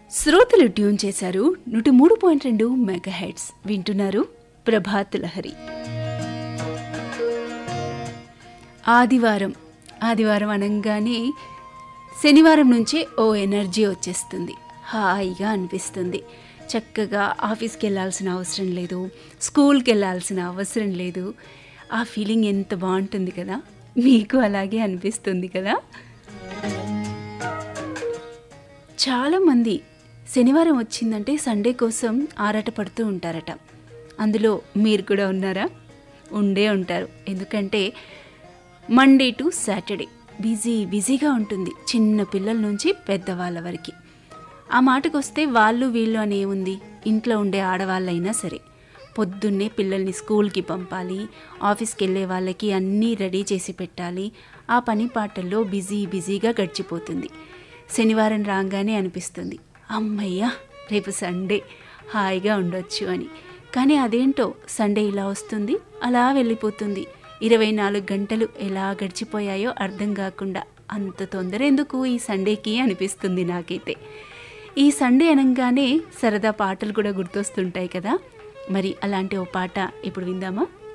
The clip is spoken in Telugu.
శ్రోతలు ట్యూన్ చేశారు నూట మూడు పాయింట్ రెండు మెగా హెడ్స్ వింటున్నారు ప్రభాత్ లహరి ఆదివారం ఆదివారం అనగానే శనివారం నుంచే ఓ ఎనర్జీ వచ్చేస్తుంది హాయిగా అనిపిస్తుంది చక్కగా ఆఫీస్కి వెళ్ళాల్సిన అవసరం లేదు స్కూల్కి వెళ్ళాల్సిన అవసరం లేదు ఆ ఫీలింగ్ ఎంత బాగుంటుంది కదా మీకు అలాగే అనిపిస్తుంది కదా చాలామంది శనివారం వచ్చిందంటే సండే కోసం ఆరాటపడుతూ ఉంటారట అందులో మీరు కూడా ఉన్నారా ఉండే ఉంటారు ఎందుకంటే మండే టు సాటర్డే బిజీ బిజీగా ఉంటుంది చిన్న పిల్లల నుంచి పెద్దవాళ్ళ వరకు ఆ మాటకు వస్తే వాళ్ళు వీళ్ళు అని ఏముంది ఇంట్లో ఉండే ఆడవాళ్ళైనా సరే పొద్దున్నే పిల్లల్ని స్కూల్కి పంపాలి ఆఫీస్కి వెళ్ళే వాళ్ళకి అన్నీ రెడీ చేసి పెట్టాలి ఆ పని పాటల్లో బిజీ బిజీగా గడిచిపోతుంది శనివారం రాగానే అనిపిస్తుంది అమ్మయ్యా రేపు సండే హాయిగా ఉండొచ్చు అని కానీ అదేంటో సండే ఇలా వస్తుంది అలా వెళ్ళిపోతుంది ఇరవై నాలుగు గంటలు ఎలా గడిచిపోయాయో అర్థం కాకుండా అంత తొందర ఎందుకు ఈ సండేకి అనిపిస్తుంది నాకైతే ఈ సండే అనగానే సరదా పాటలు కూడా గుర్తొస్తుంటాయి కదా మరి అలాంటి ఓ పాట ఇప్పుడు విందామా